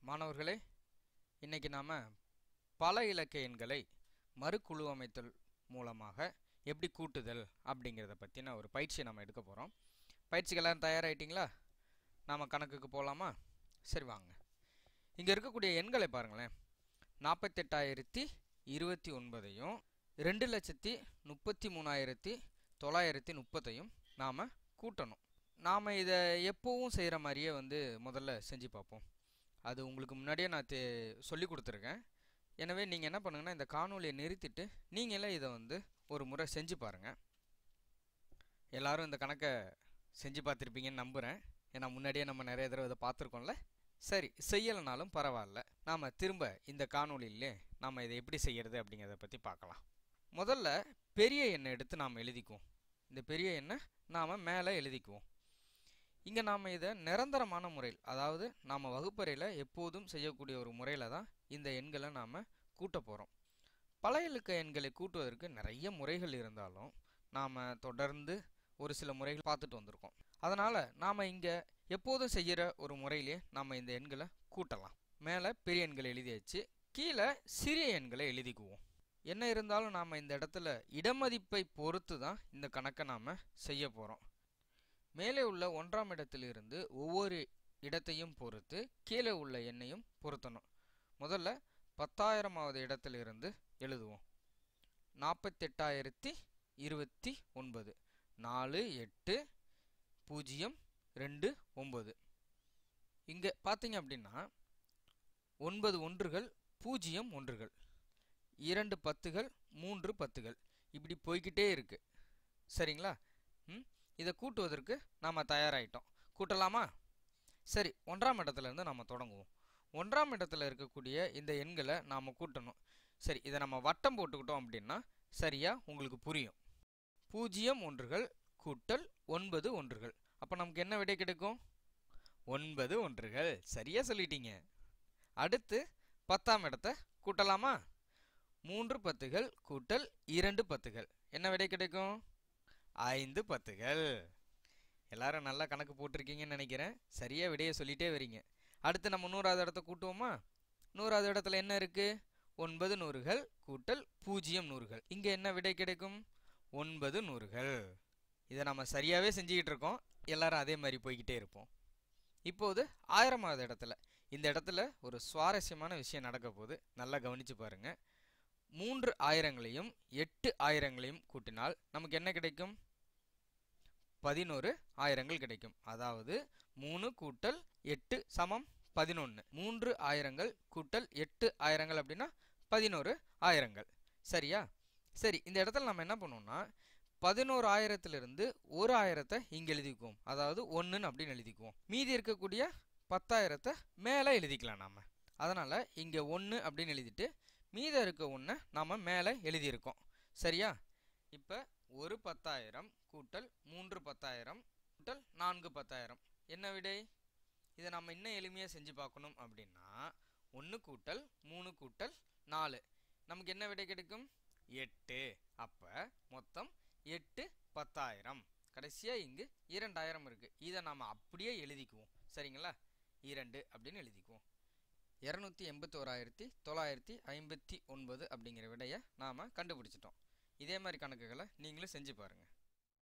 மாணவர்களே இன்னைக்கு நாம் பல இலக்க எண்களை மறுகுழு அமைத்தல் மூலமாக எப்படி கூட்டுதல் அப்படிங்கிறத பற்றின ஒரு பயிற்சியை நம்ம எடுக்க போகிறோம் பயிற்சிக்கு எல்லாரும் தயாராகிட்டிங்களா நாம் கணக்குக்கு போகலாமா சரி வாங்க இங்கே இருக்கக்கூடிய எண்களை பாருங்களேன் நாற்பத்தெட்டாயிரத்தி இருபத்தி ஒன்பதையும் ரெண்டு லட்சத்தி முப்பத்தி மூணாயிரத்தி தொள்ளாயிரத்தி முப்பத்தையும் நாம் கூட்டணும் நாம் இதை எப்போவும் செய்கிற மாதிரியே வந்து முதல்ல செஞ்சு பார்ப்போம் அது உங்களுக்கு முன்னாடியே நான் தே சொல்லி கொடுத்துருக்கேன் எனவே நீங்கள் என்ன பண்ணுங்கன்னா இந்த காணொலியை நிறுத்திட்டு நீங்களே இதை வந்து ஒரு முறை செஞ்சு பாருங்கள் எல்லாரும் இந்த கணக்கை செஞ்சு பார்த்துருப்பீங்கன்னு நம்புகிறேன் ஏன்னா முன்னாடியே நம்ம நிறைய தடவை இதை பார்த்துருக்கோம்ல சரி செய்யலைனாலும் பரவாயில்ல நாம் திரும்ப இந்த காணொலியிலே நாம் இதை எப்படி செய்கிறது அப்படிங்கிறத பற்றி பார்க்கலாம் முதல்ல பெரிய எண்ணை எடுத்து நாம் எழுதிக்குவோம் இந்த பெரிய எண்ணை நாம் மேலே எழுதிக்குவோம் இங்கே நாம் இதை நிரந்தரமான முறையில் அதாவது நாம் வகுப்பறையில் எப்போதும் செய்யக்கூடிய ஒரு முறையில் தான் இந்த எண்களை நாம் கூட்ட போகிறோம் பழைய இலக்க எண்களை கூட்டுவதற்கு நிறைய முறைகள் இருந்தாலும் நாம் தொடர்ந்து ஒரு சில முறைகள் பார்த்துட்டு வந்திருக்கோம் அதனால் நாம் இங்கே எப்போதும் செய்கிற ஒரு முறையிலே நாம் இந்த எண்களை கூட்டலாம் மேலே பெரிய எண்களை எழுதியாச்சு கீழே சிறிய எண்களை எழுதிக்குவோம் என்ன இருந்தாலும் நாம் இந்த இடத்துல இடமதிப்பை பொறுத்து தான் இந்த கணக்கை நாம் செய்ய போகிறோம் மேலே உள்ள ஒன்றாம் இடத்திலிருந்து ஒவ்வொரு இடத்தையும் பொறுத்து கீழே உள்ள எண்ணையும் பொருத்தணும் முதல்ல பத்தாயிரமாவது இடத்திலிருந்து எழுதுவோம் நாற்பத்தெட்டாயிரத்தி இருபத்தி ஒன்பது நாலு எட்டு பூஜ்ஜியம் ரெண்டு ஒம்பது இங்கே பார்த்தீங்க அப்படின்னா ஒன்பது ஒன்றுகள் பூஜ்ஜியம் ஒன்றுகள் இரண்டு பத்துகள் மூன்று பத்துகள் இப்படி போய்கிட்டே இருக்குது சரிங்களா ம் இதை கூட்டுவதற்கு நாம் தயாராகிட்டோம் கூட்டலாமா சரி ஒன்றாம் இடத்துலேருந்து நம்ம தொடங்குவோம் ஒன்றாம் இடத்துல இருக்கக்கூடிய இந்த எண்களை நாம் கூட்டணும் சரி இதை நம்ம வட்டம் போட்டுக்கிட்டோம் அப்படின்னா சரியாக உங்களுக்கு புரியும் பூஜ்ஜியம் ஒன்றுகள் கூட்டல் ஒன்பது ஒன்றுகள் அப்போ நமக்கு என்ன விடை கிடைக்கும் ஒன்பது ஒன்றுகள் சரியாக சொல்லிட்டீங்க அடுத்து பத்தாம் இடத்த கூட்டலாமா மூன்று பத்துகள் கூட்டல் இரண்டு பத்துகள் என்ன விடை கிடைக்கும் ஐந்து பத்துகள் எல்லாரும் நல்லா கணக்கு போட்டிருக்கீங்கன்னு நினைக்கிறேன் சரியாக விடையை சொல்லிட்டே வரீங்க அடுத்து நம்ம நூறாவது இடத்த கூட்டுவோமா நூறாவது இடத்துல என்ன இருக்குது ஒன்பது நூறுகள் கூட்டல் பூஜ்ஜியம் நூறுகள் இங்கே என்ன விடை கிடைக்கும் ஒன்பது நூறுகள் இதை நம்ம சரியாகவே செஞ்சுக்கிட்டு இருக்கோம் எல்லாரும் அதே மாதிரி போய்கிட்டே இருப்போம் இப்போது ஆயிரமாவது இடத்துல இந்த இடத்துல ஒரு சுவாரஸ்யமான விஷயம் நடக்க போகுது நல்லா கவனித்து பாருங்கள் மூன்று ஆயிரங்களையும் எட்டு ஆயிரங்களையும் கூட்டினால் நமக்கு என்ன கிடைக்கும் பதினோரு ஆயிரங்கள் கிடைக்கும் அதாவது மூணு கூட்டல் எட்டு சமம் பதினொன்று மூன்று ஆயிரங்கள் கூட்டல் எட்டு ஆயிரங்கள் அப்படின்னா பதினோரு ஆயிரங்கள் சரியா சரி இந்த இடத்துல நம்ம என்ன பண்ணுவோம்னா பதினோரு ஆயிரத்திலிருந்து ஒரு ஆயிரத்தை இங்கே எழுதிக்குவோம் அதாவது ஒன்றுன்னு அப்படின்னு எழுதிக்குவோம் மீதி இருக்கக்கூடிய பத்தாயிரத்தை மேலே எழுதிக்கலாம் நாம் அதனால் இங்கே ஒன்று அப்படின்னு எழுதிட்டு மீதம் இருக்க ஒன்றை நாம் மேலே எழுதியிருக்கோம் சரியா இப்போ ஒரு பத்தாயிரம் கூட்டல் மூன்று பத்தாயிரம் கூட்டல் நான்கு பத்தாயிரம் என்ன விடை இதை நம்ம இன்னும் எளிமையாக செஞ்சு பார்க்கணும் அப்படின்னா ஒன்று கூட்டல் மூணு கூட்டல் நாலு நமக்கு என்ன விடை கிடைக்கும் எட்டு அப்போ மொத்தம் எட்டு பத்தாயிரம் கடைசியாக இங்கு இரண்டாயிரம் இருக்குது இதை நாம் அப்படியே எழுதிக்குவோம் சரிங்களா இரண்டு அப்படின்னு எழுதிக்குவோம் இரநூத்தி எண்பத்தோராயிரத்தி தொள்ளாயிரத்தி ஐம்பத்தி ஒன்பது அப்படிங்கிற விடையை நாம் கண்டுபிடிச்சிட்டோம் இதே மாதிரி கணக்குகளை நீங்களும் செஞ்சு பாருங்கள்